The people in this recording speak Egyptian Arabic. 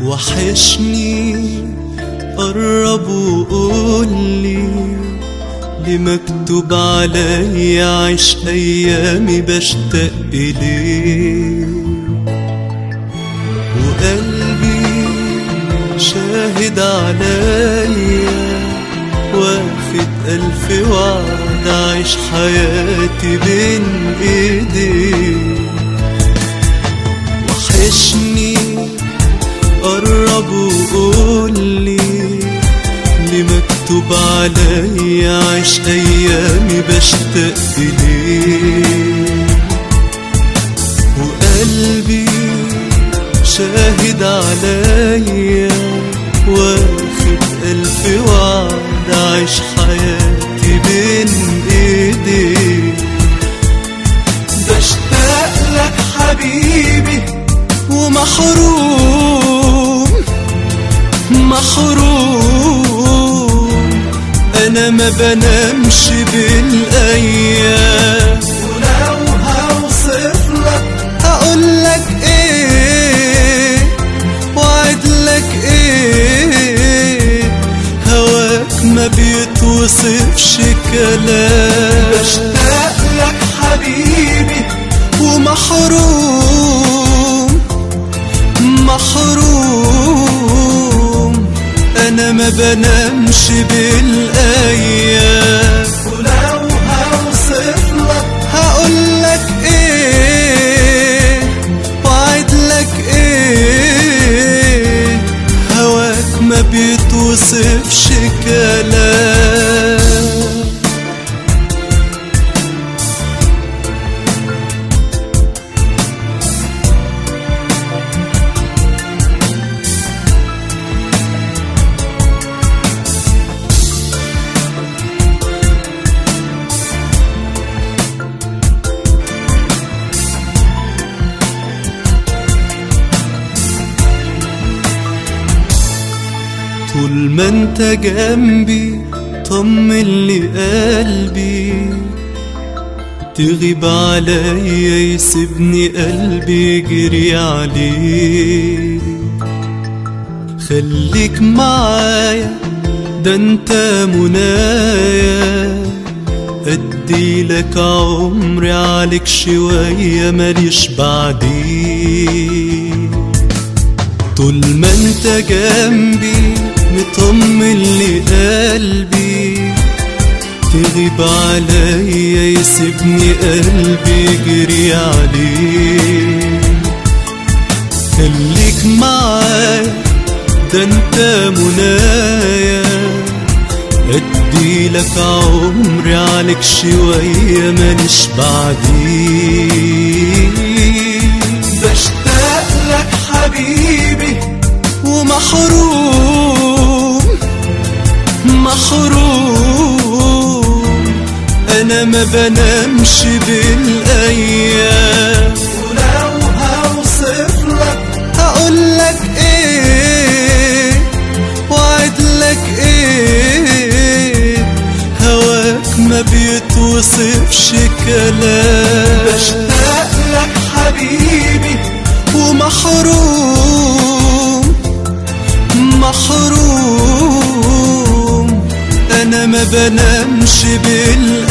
وحشني قرب وقولي ليه مكتوب علي عيش ايامي بشتاق اليه وقلبي شاهد عليا واخد ألف وعد عيش حياتي بين ايديه وحشني قرب وقولي اللي مكتوب علي عيش ايامي بشتاق اليه وقلبي شاهد عليا واخد ألف وعد عيش حياتي بين ايديه بشتاق لك حبيبي ومحروم محروم انا ما بنامش بالايام ولو هوصف لك هقول لك ايه وعد لك ايه هواك ما بيتوصفش كلام بشتاق لك حبيبي ومحروم محروم انا ما بنامش بالايام ولو هوصف لك هقول لك ايه وعد لك ايه هواك ما بيتوصفش كلام طول ما انت جنبي طمن لي قلبي تغيب عليا يسيبني قلبي يجري عليك خليك معايا ده انت منايا ادي لك عمري عليك شوية ماليش بعديك طول ما انت جنبي مطمن لي قلبي تغيب عليا يسيبني قلبي يجري عليك خليك معايا ده انت منايا ادي لك عمري عليك شوية ماليش بعديك بشتاق لك حبيبي ومحروم محروم انا ما بنامش بالايام ولو هوصف لك هقول لك ايه وعد لك ايه هواك ما بيتوصفش كلام بشتاق لك حبيبي ومحروم محروم انا ما بنامش بالايام